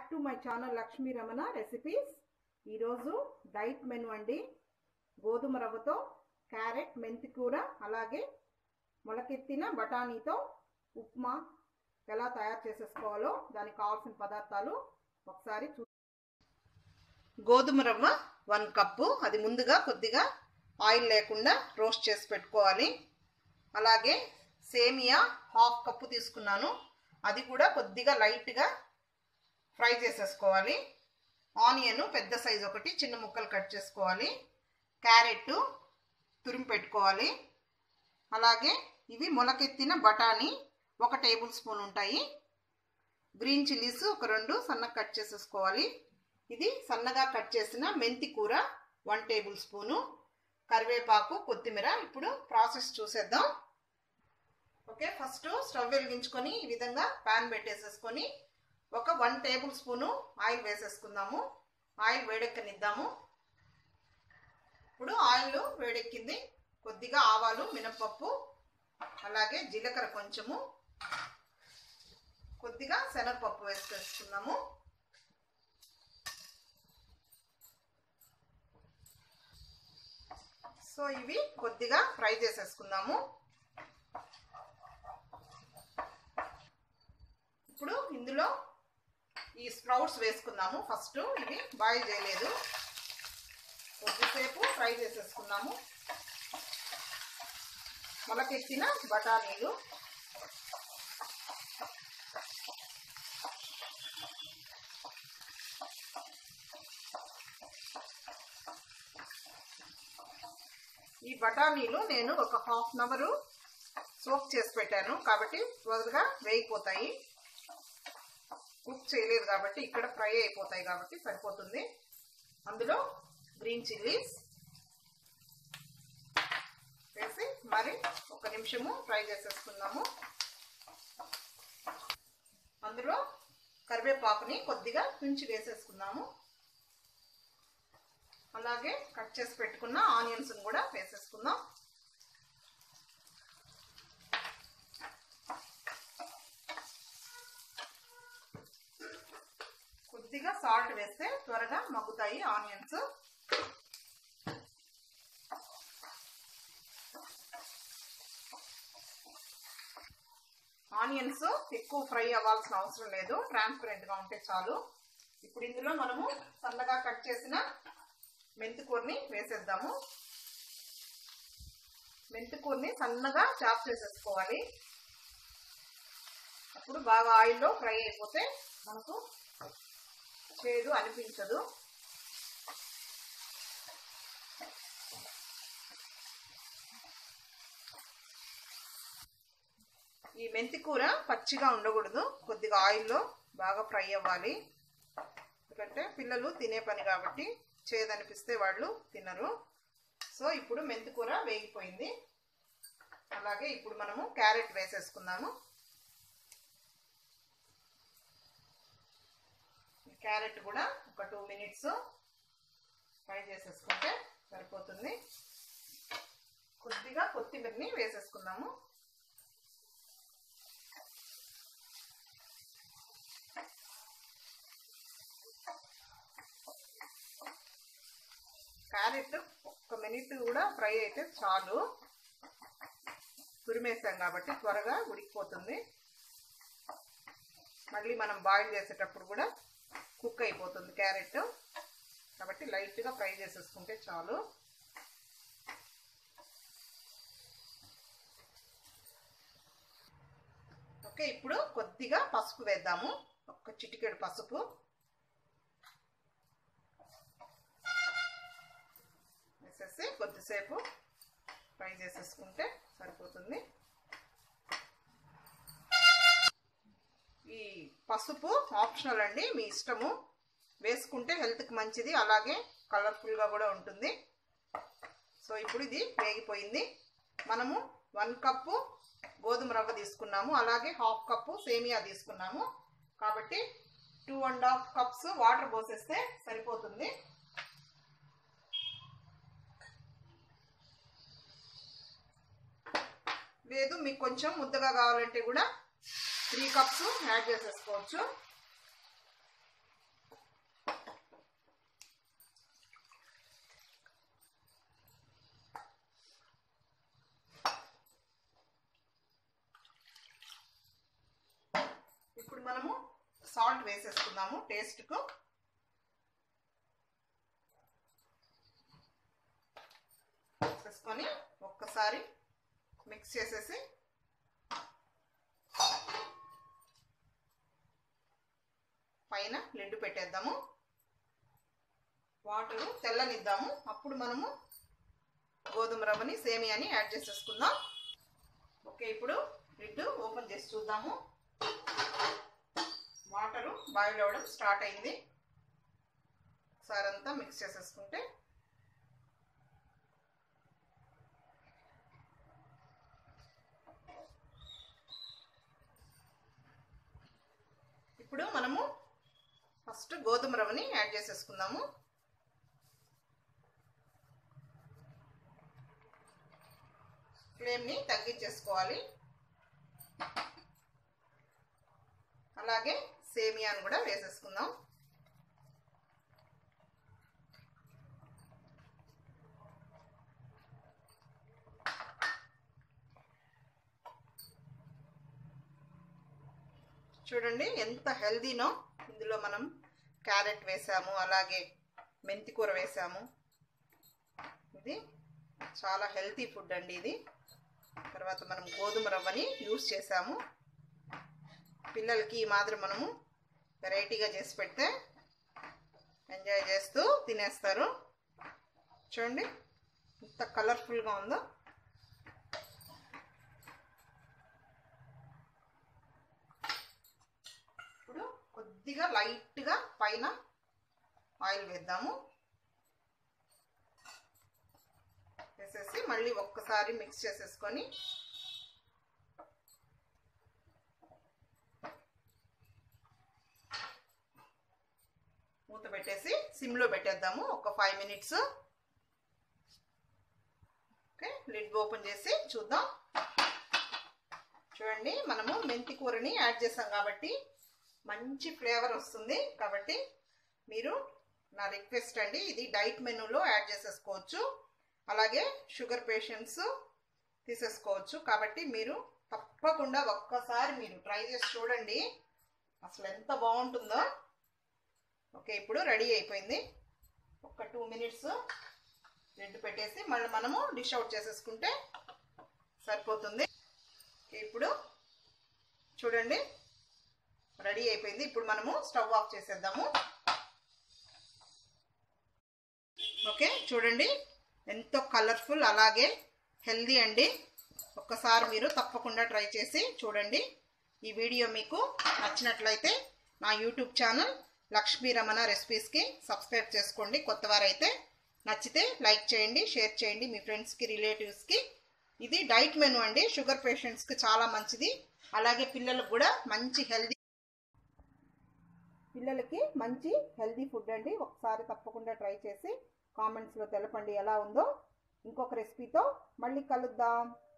back to my channel Lakshmi Ramana recipes ఈరోజు diet menu అండి గోధుమ రవ్వతో క్యారెట్ మెంతి కూర అలాగే మొలకెత్తిన బఠానీతో ఉప్మా ఎలా తయారు చేసేసుకోవాలో దానికి కావాల్సిన పదార్థాలు ఒకసారి చూ గోధుమ రవ్వ వన్ కప్పు అది ముందుగా కొద్దిగా ఆయిల్ లేకుండా రోస్ట్ చేసి పెట్టుకోవాలి అలాగే సేమియా హాఫ్ కప్పు తీసుకున్నాను అది కూడా కొద్దిగా లైట్గా ఫ్రై చేసేసుకోవాలి ఆనియన్ పెద్ద సైజ్ ఒకటి చిన్న ముక్కలు కట్ చేసుకోవాలి క్యారెట్ తురిమి పెట్టుకోవాలి అలాగే ఇవి మొలకెత్తిన బఠానీ ఒక టేబుల్ స్పూన్ ఉంటాయి గ్రీన్ చిల్లీస్ ఒక రెండు సన్నగా కట్ చేసేసుకోవాలి ఇది సన్నగా కట్ చేసిన మెంతి కూర వన్ టేబుల్ స్పూను కరివేపాకు కొత్తిమీర ఇప్పుడు ప్రాసెస్ చూసేద్దాం ఓకే ఫస్ట్ స్టవ్ వెలిగించుకొని ఈ విధంగా ప్యాన్ పెట్టేసేసుకొని ఒక వన్ టేబుల్ స్పూను ఆయిల్ వేసేసుకుందాము ఆయిల్ వేడెక్కనిద్దాము ఇప్పుడు ఆయిల్ వేడెక్కింది కొద్దిగా ఆవాలు మినపప్పు అలాగే జీలకర్ర కొంచెము కొద్దిగా శనగపప్పు వేసుకొచ్చుకుందాము సో ఇవి కొద్దిగా ఫ్రై చేసేసుకుందాము ఇప్పుడు ఇందులో ఈ స్ప్రౌట్స్ వేసుకుందాము ఫస్ట్ ఇవి బాయిల్ చేయలేదు కొద్దిసేపు ఫ్రై చేసేసుకున్నాము మొలకెత్తిన బఠానీలు ఈ బఠానీలు నేను ఒక హాఫ్ అన్ అవరు సోక్ చేసి పెట్టాను కాబట్టి త్వరగా వేగిపోతాయి కుక్ చేయలేదు కాబట్టి ఇక్కడ ఫ్రై అయిపోతాయి కాబట్టి సరిపోతుంది అందులో గ్రీన్ చిల్లీస్ వేసి మరి ఒక నిమిషము ఫ్రై చేసేసుకుందాము అందులో కరివేపాకుని కొద్దిగా తుంచి వేసేసుకుందాము అలాగే కట్ చేసి పెట్టుకున్న ఆనియన్స్ కూడా వేసేసుకుందాం కొద్దిగా సాల్ట్ వేస్తే త్వరగా మగ్గుతాయి ఆనియన్స్ ఆనియన్స్ ఎక్కువ ఫ్రై అవ్వాల్సిన అవసరం లేదు ట్రాన్స్పరెంట్గా ఉంటే చాలు ఇప్పుడు ఇందులో మనము సన్నగా కట్ చేసిన మెంతికూరని వేసేద్దాము మెంతికూరని సన్నగా చాప్ చేసేసుకోవాలి అప్పుడు బాగా ఆయిల్లో ఫ్రై అయిపోతే మనకు చేదు అనిపించదు ఈ మెంతి కూర పచ్చిగా ఉండకూడదు కొద్దిగా ఆయిల్లో బాగా ఫ్రై అవ్వాలి ఎందుకంటే పిల్లలు తినే పని కాబట్టి చేదనిపిస్తే వాళ్ళు తినరు సో ఇప్పుడు మెంతి కూర వేగిపోయింది అలాగే ఇప్పుడు మనము క్యారెట్ వేసేసుకుందాము క్యారెట్ కూడా ఒక టూ మినిట్స్ ఫ్రై చేసేసుకుంటే సరిపోతుంది కొద్దిగా కొత్తిమీరని వేసేసుకుందాము క్యారెట్ ఒక్క మినిట్ కూడా ఫ్రై అయితే చాలు తురిమేసాం కాబట్టి త్వరగా ఉడికిపోతుంది మళ్ళీ మనం బాయిల్ చేసేటప్పుడు కూడా కుక్ అయిపోతుంది క్యారెట్ కాబట్టి లైట్గా ఫ్రై చేసేసుకుంటే చాలు ఓకే ఇప్పుడు కొద్దిగా పసుపు వేద్దాము ఒక చిటికెడు పసుపు వేసేసి కొద్దిసేపు ఫ్రై చేసేసుకుంటే సరిపోతుంది ఈ పసుపు ఆప్షనల్ అండి మీ ఇష్టము వేసుకుంటే హెల్త్కి మంచిది అలాగే కలర్ఫుల్గా కూడా ఉంటుంది సో ఇప్పుడు ఇది వేగిపోయింది మనము వన్ కప్పు గోధుమ రవ్వ తీసుకున్నాము అలాగే హాఫ్ కప్పు సేమియా తీసుకున్నాము కాబట్టి two and half cups water పోసేస్తే సరిపోతుంది లేదు మీకు కొంచెం ముద్దగా కావాలంటే కూడా త్రీ కప్స్ యాడ్ చేసేసుకోవచ్చు ఇప్పుడు మనము సాల్ట్ వేసేసుకుందాము టేస్ట్కు వేసేసుకొని ఒక్కసారి మిక్స్ చేసేసి పైన లిడ్ పెట్టేద్దాము వాటరు తెల్లనిద్దాము అప్పుడు మనము గోధుమ రవ్వని సేమియాని యాడ్ చేసేసుకుందాం ఓకే ఇప్పుడు లిడ్ ఓపెన్ చేసి చూద్దాము వాటరు బాయిల్ అవ్వడం స్టార్ట్ అయింది ఒకసారి అంతా మిక్స్ చేసేసుకుంటే ఇప్పుడు మనము ఫస్ట్ గోధుమ రవ్వని యాడ్ చేసేసుకుందాము ఫ్లేమ్ని తగ్గించేసుకోవాలి అలాగే సేమియాను కూడా వేసేసుకుందాం చూడండి ఎంత హెల్దీనో ఇందులో మనం క్యారెట్ వేసాము అలాగే మెంతి కూర వేసాము ఇది చాలా హెల్తీ ఫుడ్ అండి ఇది తర్వాత మనం గోధుమ రవ్వని యూస్ చేసాము పిల్లలకి ఈ మాదిరి మనము వెరైటీగా చేసి పెడితే ఎంజాయ్ చేస్తూ తినేస్తారు చూడండి ఎంత కలర్ఫుల్గా ఉందో ఇప్పుడు కొద్దిగా లైట్గా పైన ఆయిల్ వేద్దాము వేసేసి మళ్ళీ ఒక్కసారి మిక్స్ చేసేసుకొని మూత పెట్టేసి సిమ్లో పెట్టేద్దాము ఒక five minutes okay lid open చేసి చూద్దాం చూడండి మనము మెంతి కూరని యాడ్ చేసాం కాబట్టి మంచి ఫ్లేవర్ వస్తుంది కాబట్టి మీరు నా రిక్వెస్ట్ అండి ఇది డైట్ మెనూలో యాడ్ చేసేసుకోవచ్చు అలాగే షుగర్ పేషెంట్స్ తీసేసుకోవచ్చు కాబట్టి మీరు తప్పకుండా ఒక్కసారి మీరు ట్రై చేసి చూడండి అసలు ఎంత బాగుంటుందో ఓకే ఇప్పుడు రెడీ అయిపోయింది ఒక టూ మినిట్స్ రెడ్ పెట్టేసి మళ్ళీ మనము డిష్ అవుట్ చేసేసుకుంటే సరిపోతుంది ఇప్పుడు చూడండి రెడీ అయిపోయింది ఇప్పుడు మనము స్టవ్ ఆఫ్ చేసేద్దాము ఓకే చూడండి ఎంతో కలర్ఫుల్ అలాగే హెల్దీ అండి ఒక్కసారి మీరు తప్పకుండా ట్రై చేసి చూడండి ఈ వీడియో మీకు నచ్చినట్లయితే నా యూట్యూబ్ ఛానల్ లక్ష్మీ రమణ రెసిపీస్కి సబ్స్క్రైబ్ చేసుకోండి కొత్త వారైతే నచ్చితే లైక్ చేయండి షేర్ చేయండి మీ ఫ్రెండ్స్కి రిలేటివ్స్కి ఇది డైట్ మెనూ అండి షుగర్ పేషెంట్స్కి చాలా మంచిది అలాగే పిల్లలకు కూడా మంచి హెల్దీ పిల్లలకి మంచి హెల్దీ ఫుడ్ అండి ఒకసారి తప్పకుండా ట్రై చేసి కామెంట్స్లో తెలపండి ఎలా ఉందో ఇంకొక రెసిపీతో మళ్ళీ కలుద్దాం